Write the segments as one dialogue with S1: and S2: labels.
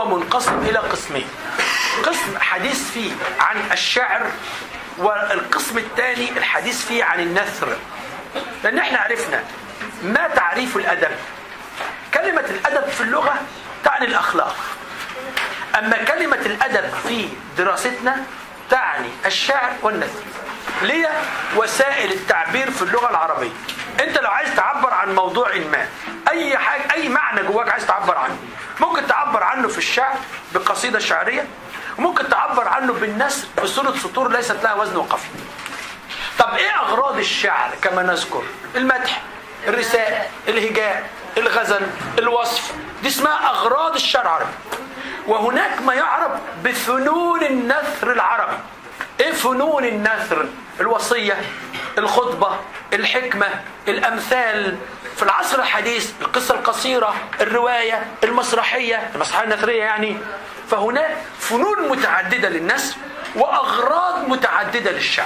S1: منقسم إلى قسمين قسم حديث فيه عن الشعر والقسم الثاني الحديث فيه عن النثر لأن احنا عرفنا ما تعريف الأدب كلمة الأدب في اللغة تعني الأخلاق أما كلمة الأدب في دراستنا تعني الشعر والنثر ليه وسائل التعبير في اللغة العربية انت لو عايز تعبر عن موضوع ما اي حاجة اي معنى جواك عايز تعبر عنه ممكن تعبر عنه في الشعر بقصيدة شعرية وممكن تعبر عنه بالنثر بصورة سطور ليست لها وزن وقافية طب ايه اغراض الشعر كما نذكر المدح الرثاء الهجاء الغزل الوصف دي اسمها اغراض الشعر العربي وهناك ما يعرف بفنون النثر العربي ايه فنون النثر الوصية الخطبة الحكمة الامثال في العصر الحديث القصة القصيرة الرواية المسرحية المسرحية النثرية يعني فهناك فنون متعددة للنثر واغراض متعددة للشعر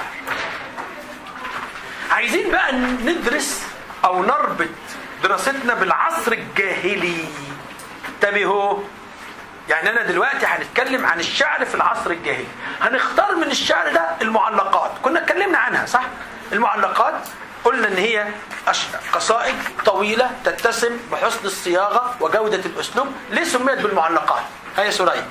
S1: عايزين بقى ندرس او نربط دراستنا بالعصر الجاهلي انتبهوا يعني انا دلوقتي هنتكلم عن الشعر في العصر الجاهلي هنختار من الشعر ده المعلقات كنا اتكلمنا عنها صح المعلقات قلنا ان هي قصائد طويلة تتسم بحسن الصياغة وجودة الاسلوب ليه سميت بالمعلقات هيا سوريا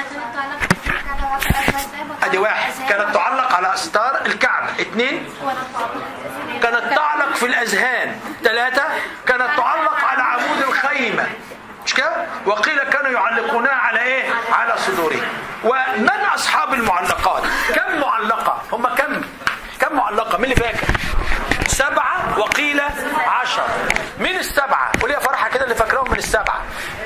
S1: ادي واحد كانت تعلق على استار الكعبة اثنين كانت تعلق في الاذهان ثلاثة كانت تعلق على عمود الخيمة مش كده وقيل كانوا يعلقونها على ايه على صدورهم ومن اصحاب المعلقات كم معلقة هم كم كم معلقة مين اللي فاكر سبعة وقيل عشر مين السبعة قول يا فرحة كده اللي فاكرهم من السبعة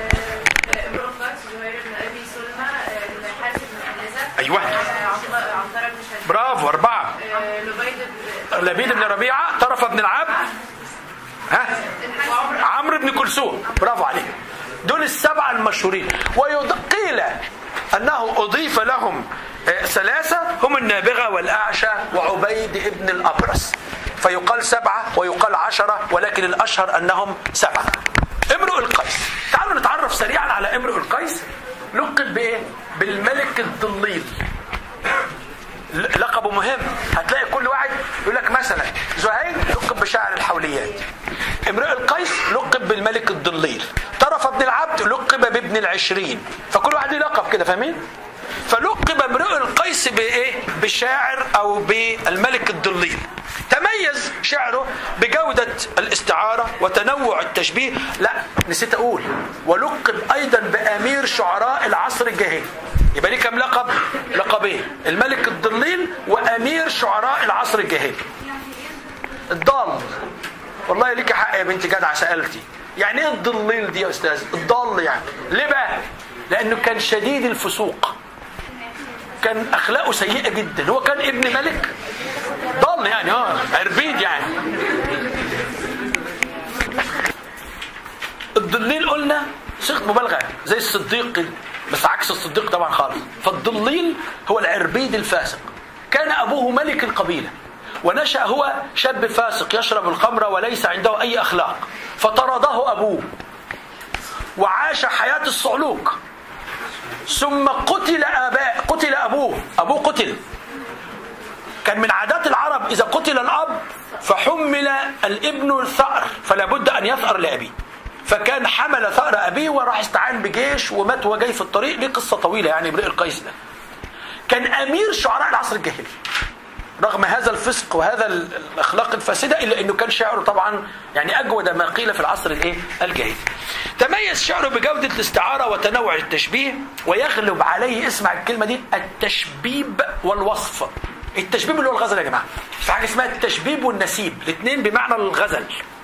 S1: ايوه برافو اربعة لبيد بن ربيعة طرف بن العبد ها عمرو بن كلثوم برافو عليك دول السبعة المشهورين وقيل أنه أضيف لهم ثلاثة هم النابغة والأعشى وعبيد ابن الأبرس فيقال سبعة ويقال عشرة ولكن الأشهر أنهم سبعة امرؤ القيس تعالوا نتعرف سريعا على امرؤ القيس لقب بإيه؟ بالملك الضليل لقبه مهم هتلاقي كل واحد يقول لك مثلا زهير لقب بشاعر الحوليات امرؤ القيس لقب بالملك الضليل طرف بن العبد لقب بابن العشرين فكل واحد له لقب كده فاهمين فلقب امرؤ القيس بايه بشاعر او بالملك الضليل تميز شعره بجودة الاستعارة وتنوع التشبيه لا نسيت أقول ولقب أيضا بأمير شعراء العصر الجاهلي يبقى ليه كم لقب لقبين الملك الضليل وأمير شعراء العصر الجاهلي الضال والله ليك حق يا بنتي جدع سألتي يعني ايه الضليل دي يا أستاذ الضال يعني ليه بقى لأنه كان شديد الفسوق كان أخلاقه سيئة جدا هو كان ابن ملك ضل يعني اه عربيد يعني الضليل قلنا صيغه مبالغه زي الصديق بس عكس الصديق طبعا خالص فالضليل هو العربيد الفاسق كان ابوه ملك القبيله ونشا هو شاب فاسق يشرب الخمر وليس عنده اي اخلاق فطرده ابوه وعاش حياه الصعلوك ثم قتل اباء قتل ابوه ابوه قتل كان من عادات العرب إذا قتل الأب فحمل الابن الثأر فلا بد أن يثأر لأبيه فكان حمل ثأر أبيه وراح استعان بجيش ومات وهو جاي في الطريق ليه قصة طويلة يعني امرئ القيس ده كان أمير شعراء العصر الجاهلي رغم هذا الفسق وهذا الأخلاق الفاسدة إلا أنه كان شعره طبعا يعني أجود ما قيل في العصر الإيه الجاهلي تميز شعره بجودة الاستعارة وتنوع التشبيه ويغلب عليه اسمع الكلمة دي التشبيب والوصف التشبيب اللي هو الغزل يا جماعه في حاجه اسمها التشبيب والنسيب الاثنين بمعنى الغزل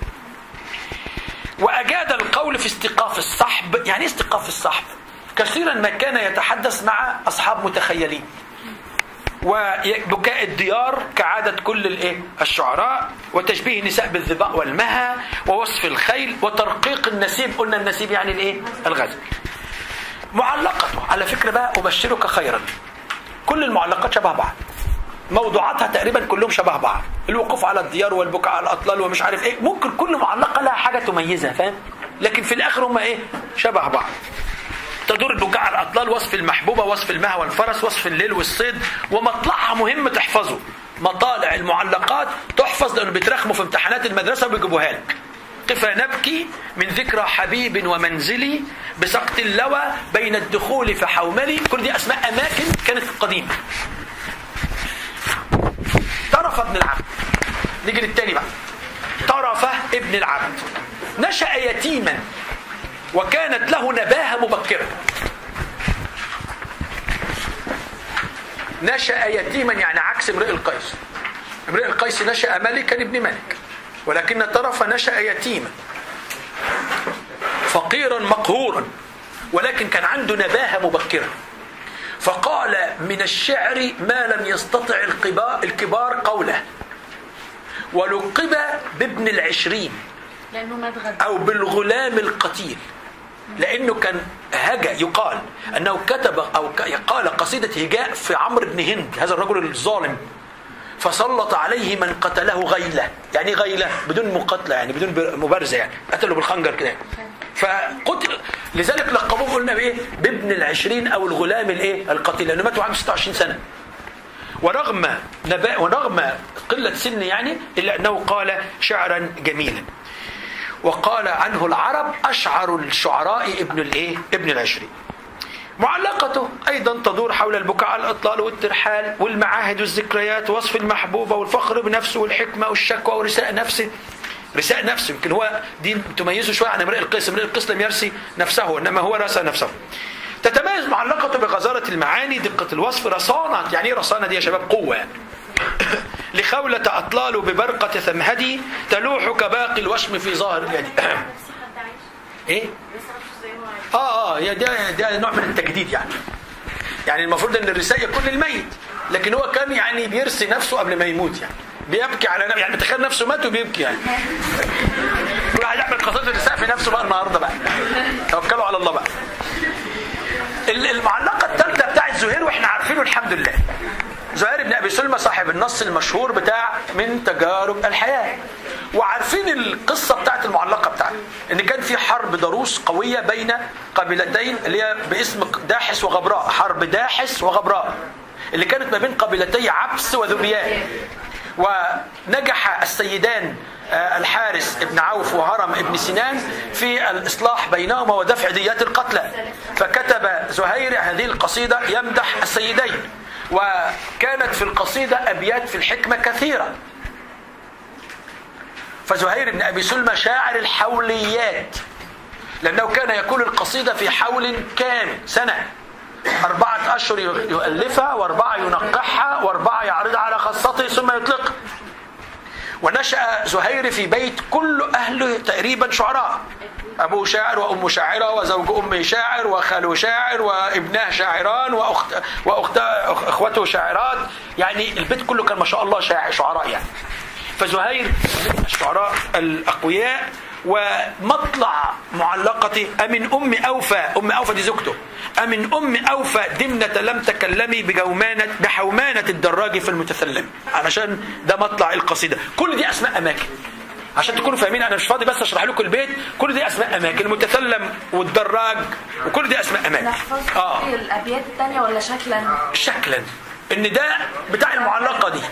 S1: واجاد القول في استيقاف الصحب يعني ايه استيقاف الصحب كثيرا ما كان يتحدث مع اصحاب متخيلين وبكاء الديار كعادة كل الايه الشعراء وتشبيه النساء بالظباء والمها ووصف الخيل وترقيق النسيب قلنا النسيب يعني الايه الغزل معلقته على فكرة بقى أبشرك خيرا كل المعلقات شبه بعض موضوعاتها تقريبا كلهم شبه بعض الوقوف على الديار والبكاء على الاطلال ومش عارف ايه ممكن كل معلقه لها حاجه تميزها فاهم لكن في الاخر هم ايه شبه بعض تدور البكاء على الأطلال وصف المحبوبة وصف المهوى والفرس وصف الليل والصيد ومطلعها مهم تحفظه مطالع المعلقات تحفظ لأنه بيترخموا في امتحانات المدرسة وبيجيبوها لك قف نبكي من ذكرى حبيب ومنزلي بسقط اللوى بين الدخول فحوملي كل دي أسماء أماكن كانت قديمة طرف ابن العبد نيجي للتاني بقى طرفة ابن العبد نشأ يتيما وكانت له نباهة مبكرة نشأ يتيما يعني عكس امرئ القيس امرئ القيس نشأ ملكا ابن ملك ولكن طرف نشأ يتيما فقيرا مقهورا ولكن كان عنده نباهة مبكرة فقال من الشعر ما لم يستطع الكبار قوله ولقب بابن العشرين
S2: لأنه ما اتغدى
S1: أو بالغلام القتيل لأنه كان هجا يقال أنه كتب أو قال قصيدة هجاء في عمرو بن هند هذا الرجل الظالم فسلط عليه من قتله غيلة يعني غيلة بدون مقاتلة يعني بدون مبارزة يعني قتله بالخنجر كده فقتل لذلك لقبوه قلنا بايه بابن العشرين او الغلام الايه القتيل لانه مات وعنده 26 سنه ورغم نبا ورغم قله سن يعني الا انه قال شعرا جميلا وقال عنه العرب اشعر الشعراء ابن الايه ابن العشرين معلقته ايضا تدور حول البكاء على الاطلال والترحال والمعاهد والذكريات ووصف المحبوبه والفخر بنفسه والحكمه والشكوى ورثاء نفسه رثاء نفسه يمكن هو دي تميزه شويه عن امرئ القيس امرئ القيس لم يرثي نفسه انما هو رثى نفسه تتميز معلقته بغزارة المعاني دقة الوصف رصانة يعني ايه رصانة دي يا شباب قوة يعني. لخولة أطلال ببرقة ثمهدي تلوح كباقي الوشم في ظاهر اليد ايه اه اه يا ده ده نوع من التجديد يعني يعني المفروض ان الرثاء يكون للميت لكن هو كان يعني بيرثي نفسه قبل ما يموت يعني بيبكي على نفسه يعني تخيل نفسه مات وبيبكي يعني كل واحد يعمل قصيده الرثاء في نفسه بقى النهارده بقى توكلوا على الله بقى المعلقه الثالثه بتاعت زهير واحنا عارفينه الحمد لله زهير بن ابي سلمى صاحب النص المشهور بتاع من تجارب الحياه وعارفين القصه بتاعت المعلقه بتاعته ان كان في حرب ضروس قويه بين قبيلتين اللي هي باسم داحس وغبراء حرب داحس وغبراء اللي كانت ما بين قبيلتي عبس وذبيان ونجح السيدان الحارس ابن عوف وهرم ابن سنان في الإصلاح بينهما ودفع ديات القتلى فكتب زهير هذه القصيدة يمدح السيدين وكانت في القصيدة أبيات في الحكمة كثيرة فزهير بن أبي سلمى شاعر الحوليات لأنه كان يقول القصيدة في حول كامل سنة أربعة أشهر يؤلفها وأربعة ينقحها وأربعة يعرضها على خاصته ثم يطلقها ونشأ زهير في بيت كل أهله تقريبا شعراء أبوه شاعر وأمه شاعرة وزوج أمه شاعر وخاله شاعر وابناه شاعران وأخت وأخت أخوته شاعرات يعني البيت كله كان ما شاء الله شاعر شعراء يعني فزهير من الشعراء الأقوياء ومطلع معلقتي أمن أم أوفى أم أوفى دي زوجته أمن أم أوفى دمنة لم تكلمي بجومانة بحومانة الدراج في المتثلم علشان ده مطلع القصيدة كل دي أسماء أماكن عشان تكونوا فاهمين انا مش فاضي بس اشرح لكم البيت كل دي اسماء اماكن المتثلم والدراج وكل دي اسماء اماكن
S2: نحفظ اه الابيات الثانيه ولا شكلا
S1: شكلا ان ده بتاع المعلقه دي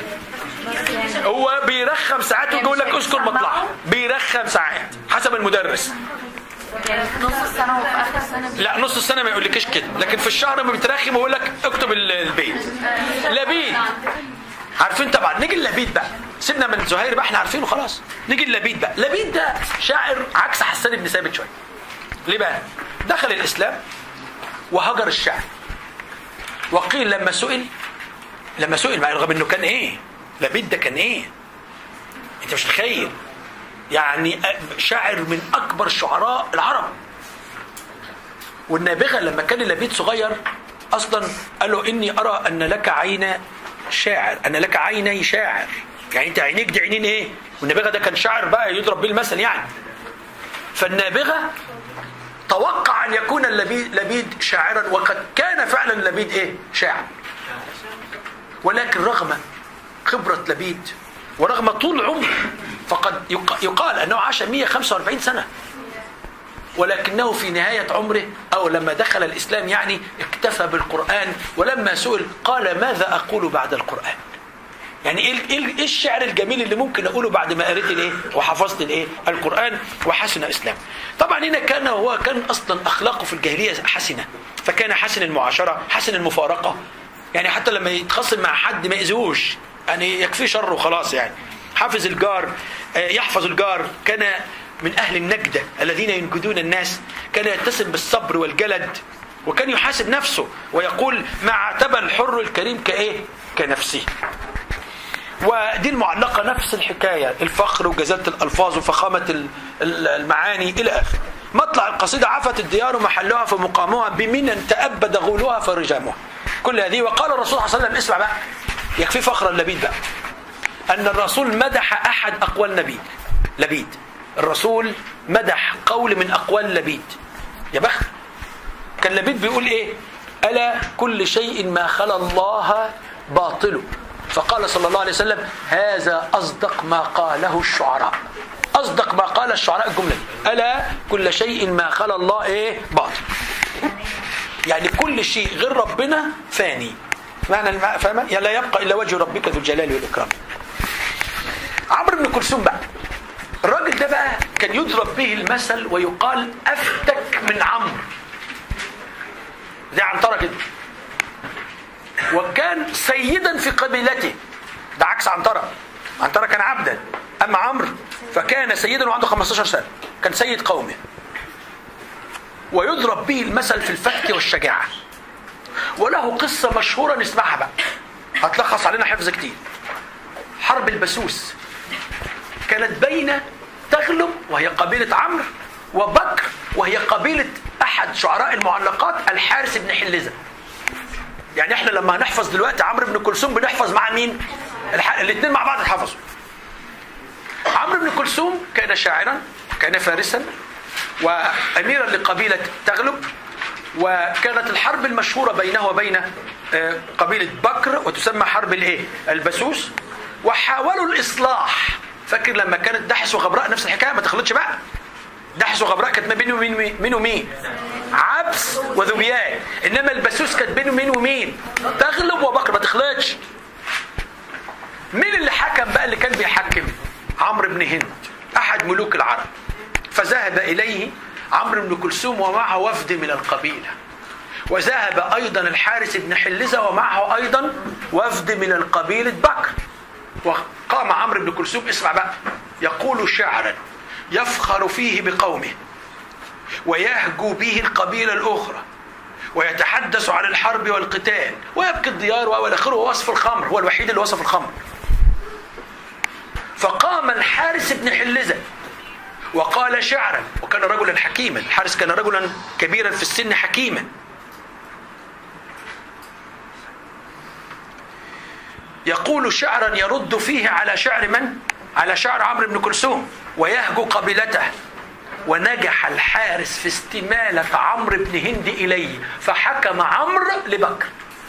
S1: هو بيرخم ساعات ويقول لك اذكر مطلعه بيرخم ساعات حسب المدرس
S2: يعني في نص السنه وفي اخر السنه
S1: لا نص السنه ما يقولكش كده لكن في الشهر ما بيترخم ويقول لك اكتب البيت لبيد عارفين طبعا نيجي اللبيد بقى سيبنا من زهير بقى احنا عارفينه خلاص نيجي اللبيد بقى لبيد ده شاعر عكس حسان بن ثابت شويه ليه بقى دخل الاسلام وهجر الشعر وقيل لما سئل لما سئل بقى رغم انه كان ايه لبيد ده كان ايه انت مش متخيل يعني شاعر من اكبر شعراء العرب والنابغه لما كان لبيد صغير اصلا قال له اني ارى ان لك عين شاعر ان لك عيني شاعر يعني انت عينيك دي عينين ايه والنابغه ده كان شاعر بقى يضرب بيه المثل يعني فالنابغه توقع ان يكون اللبيد لبيد شاعرا وقد كان فعلا لبيد ايه شاعر ولكن رغم خبرة لبيد ورغم طول عمره فقد يقال أنه عاش 145 سنة ولكنه في نهاية عمره أو لما دخل الإسلام يعني اكتفى بالقرآن ولما سئل قال ماذا أقول بعد القرآن يعني ايه ايه إيه الشعر الجميل اللي ممكن اقوله بعد ما قريت الايه وحفظت الايه القران وحسن اسلام طبعا هنا كان هو كان اصلا اخلاقه في الجاهليه حسنه فكان حسن المعاشره حسن المفارقه يعني حتى لما يتخاصم مع حد ما يأذوش يعني يكفيه شر وخلاص يعني حافظ الجار آه، يحفظ الجار كان من اهل النجده الذين ينجدون الناس كان يتسم بالصبر والجلد وكان يحاسب نفسه ويقول ما عاتب الحر الكريم كايه كنفسه ودي المعلقة نفس الحكاية الفخر وجزالة الألفاظ وفخامة ال- ال- المعاني إلى آخره مطلع القصيدة عفت الديار محلها فمقامها بمنى تأبد غولها فرجامها كل هذه وقال الرسول صلى الله عليه وسلم اسمع بقى يكفي فخر اللبيد بقى أن الرسول مدح أحد أقوال نبيد لبيد الرسول مدح قول من أقوال لبيد يا بخت كان لبيد بيقول ايه الا كل شيء ما خلا الله باطل فقال صلى الله عليه وسلم هذا اصدق ما قاله الشعراء اصدق ما قال الشعراء الجمله دي. الا كل شيء ما خلا الله ايه باطل يعني كل شيء غير ربنا فاني معنى الم- فاهمة؟ يعني لا يبقى الا وجه ربك ذو الجلال والاكرام عمرو بن كلثوم بقى الراجل ده بقى كان يضرب به المثل ويقال افتك من عمرو زي عنترة كده وكان سيدا في قبيلته ده عكس عنترة عنترة كان عبدا أما عمرو فكان سيدا وعنده 15 سنة كان سيد قومه ويضرب به المثل في الفتك والشجاعة وله قصة مشهورة نسمعها بقى هتلخص علينا حفظ كتير حرب البسوس كانت بين تغلب وهي قبيلة عمرو وبكر وهي قبيلة أحد شعراء المعلقات الحارس بن حلزة يعني احنا لما هنحفظ دلوقتي عمرو بن كلثوم بنحفظ مع مين الح... الاثنين مع بعض اتحفظوا عمرو بن كلثوم كان شاعرا كان فارسا واميرا لقبيله تغلب وكانت الحرب المشهوره بينه وبين آه، قبيله بكر وتسمى حرب الايه البسوس وحاولوا الاصلاح فاكر لما كانت دحس وغبراء نفس الحكايه ما تخلطش بقى دحس وغبراء كانت ما بينه ومين مين مين ومين عبس وذبيان انما البسوس كانت بينه ومين ومين تغلب وبكر ما تخلطش مين اللي حكم بقى اللي كان بيحكم عمرو بن هند احد ملوك العرب فذهب اليه عمرو بن كلثوم ومعه وفد من القبيله وذهب ايضا الحارس بن حلزه ومعه ايضا وفد من القبيله بكر وقام عمرو بن كلثوم اسمع بقى يقول شعرا يفخر فيه بقومه ويهجو به القبيله الاخرى ويتحدث عن الحرب والقتال ويبكي الديار والى اخره ووصف الخمر هو الوحيد اللي وصف الخمر فقام الحارس بن حلزه وقال شعرا وكان رجلا حكيما الحارس كان رجلا كبيرا في السن حكيما يقول شعرا يرد فيه على شعر من؟ على شعر عمرو بن كلثوم ويهجو قبيلته ونجح الحارس في استمالة عمرو بن هند إليه فحكم عمرو لبكر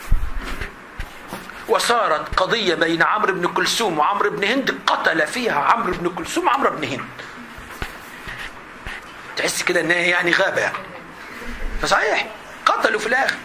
S1: وصارت قضية بين عمرو بن كلثوم وعمرو بن هند قتل فيها عمرو بن كلثوم عمرو بن هند تحس كده ان هي يعني غابة يعني فصحيح قتلوا في الآخر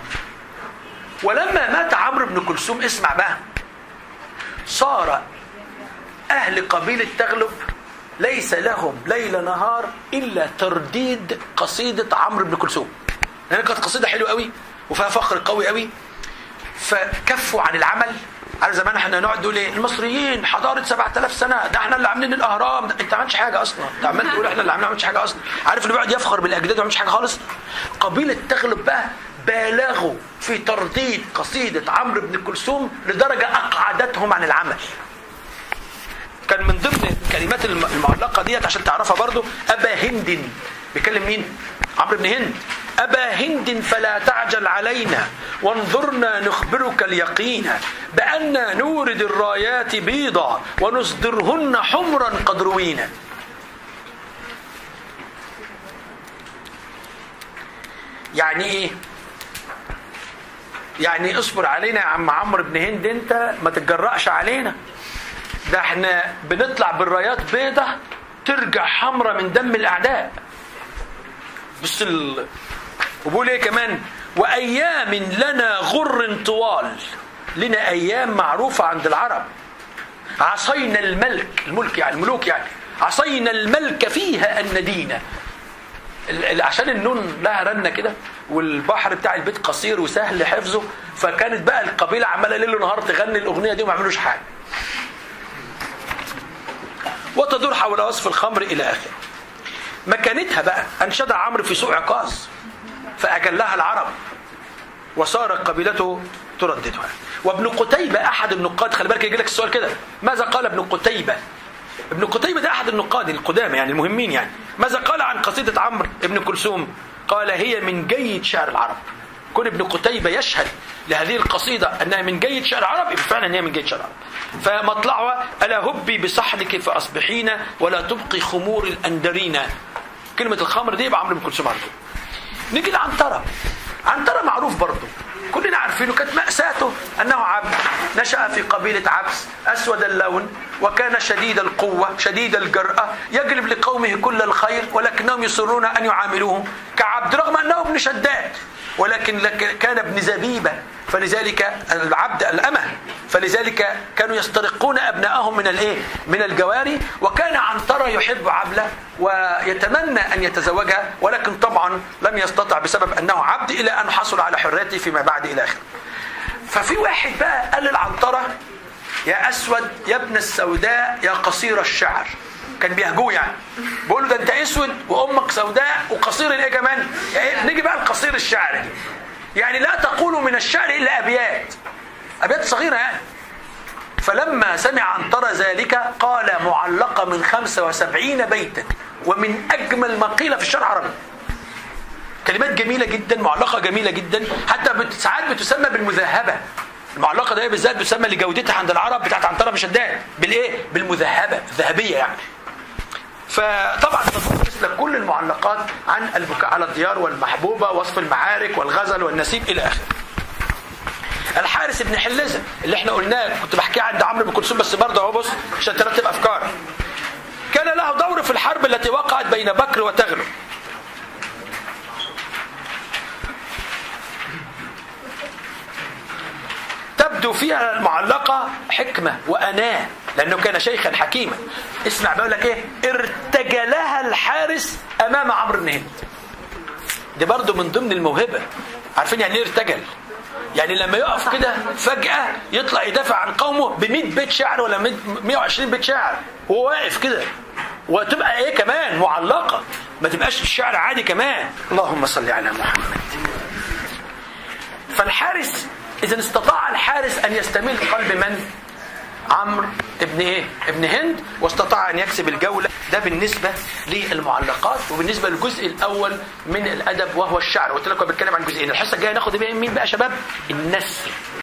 S1: ولما مات عمرو بن كلثوم اسمع بقى صار أهل قبيلة تغلب ليس لهم ليل نهار إلا ترديد قصيدة عمرو بن كلثوم لأن كانت قصيدة حلوة قوي وفيها فخر قوي قوي فكفوا عن العمل على زمان احنا نقعد نقول ايه المصريين حضاره 7000 سنه ده احنا اللي عاملين الاهرام ده انت ما عملتش حاجه اصلا انت عمال تقول احنا اللي عاملين ما عملتش حاجه اصلا عارف اللي بيقعد يفخر بالاجداد وما عملش حاجه خالص قبيله تغلب بقى بالغوا في ترديد قصيده عمرو بن كلثوم لدرجه اقعدتهم عن العمل كان من ضمن الكلمات الم- المعلقه ديت عشان تعرفها برضو ابا هند بيكلم مين عمرو بن هند ابا هند فلا تعجل علينا وانظرنا نخبرك اليقين بان نورد الرايات بيضا ونصدرهن حمرا قد روينا يعني ايه يعني اصبر علينا يا عم عمرو بن هند انت ما تتجرأش علينا ده احنا بنطلع بالرايات بيضة ترجع حمرة من دم الأعداء بص ال... وبيقول ايه كمان وايام لنا غر طوال لنا ايام معروفه عند العرب عصينا الملك الملك يعني الملوك يعني عصينا الملك فيها الندينا ال- ال- عشان النون لها رنه كده والبحر بتاع البيت قصير وسهل حفظه فكانت بقى القبيله عماله ليل ونهار تغني الاغنيه دي وما يعملوش حاجه وتدور حول وصف الخمر الى اخره مكانتها بقى انشدها عمرو في سوق عكاظ فاجلها العرب وصارت قبيلته ترددها وابن قتيبة أحد النقاد خلي بالك يجي لك السؤال كده ماذا قال ابن قتيبة ابن قتيبة ده أحد النقاد القدامى يعني المهمين يعني ماذا قال عن قصيدة عمرو ابن كلثوم قال هي من جيد شعر العرب كون ابن قتيبة يشهد لهذه القصيدة أنها من جيد شعر العرب يبقى فعلا هي من جيد شعر العرب فمطلعها ألا هبي بصحنك فأصبحين ولا تبقي خمور الأندرين كلمة الخمر دي يبقى عمرو بن كلثوم على طول نيجي لعنترة عنترة معروف برضه كلنا عارفينه كانت مأساته أنه عبد نشأ في قبيلة عبس أسود اللون وكان شديد القوة شديد الجرأة يجلب لقومه كل الخير ولكنهم يصرون أن يعاملوه كعبد رغم أنه ابن شداد ولكن لك- كان ابن زبيبة فلذلك العبد الأمة فلذلك كانوا يسترقون أبنائهم من الإيه؟ من الجواري وكان عنترة يحب عبلة ويتمنى أن يتزوجها ولكن طبعا لم يستطع بسبب أنه عبد إلى أن حصل على حريته فيما بعد إلى آخره ففي واحد بقى قال للعنترة يا أسود يا ابن السوداء يا قصير الشعر كان بيهجوه يعني بيقول له ده انت اسود وامك سوداء وقصير الايه كمان يعني نيجي بقى لقصير الشعر دي يعني لا تقولوا من الشعر الا ابيات ابيات صغيره يعني فلما سمع عنترة ذلك قال معلقة من 75 بيتا ومن أجمل ما قيل في الشرع العربي كلمات جميلة جدا معلقة جميلة جدا حتى بت- ساعات بتسمى بالمذهبة المعلقة ده بالذات بتسمى لجودتها عند العرب بتاعت عنترة بن شداد بالايه؟ بالمذهبة الذهبية يعني فطبعا تدور مثل كل المعلقات عن البكاء على الديار والمحبوبة وصف المعارك والغزل والنسيب إلى آخره الحارس بن حلزة اللي احنا قلناه كنت بحكيه عند عمرو بن كلثوم بس برضه اهو بص عشان ترتب افكارك كان له دور في الحرب التي وقعت بين بكر وتغلب تبدو فيها المعلقة حكمة وأناة لأنه كان شيخا حكيما اسمع بقول لك إيه ارتجلها الحارس أمام عمرو بن هند دي برضه من ضمن الموهبة عارفين يعني ايه ارتجل يعني لما يقف كده فجأة يطلع يدافع عن قومه ب 100 بيت شعر ولا 100 120 بيت شعر وهو واقف كده وتبقى ايه كمان معلقة ما تبقاش الشعر عادي كمان اللهم صل على محمد فالحارس اذا استطاع الحارس ان يستميل قلب من عمرو ابن ايه ابن هند واستطاع ان يكسب الجوله ده بالنسبه للمعلقات وبالنسبه للجزء الاول من الادب وهو الشعر قلت لكم بتكلم عن جزئين الحصه الجايه ناخد بقى مين بقى يا شباب النثر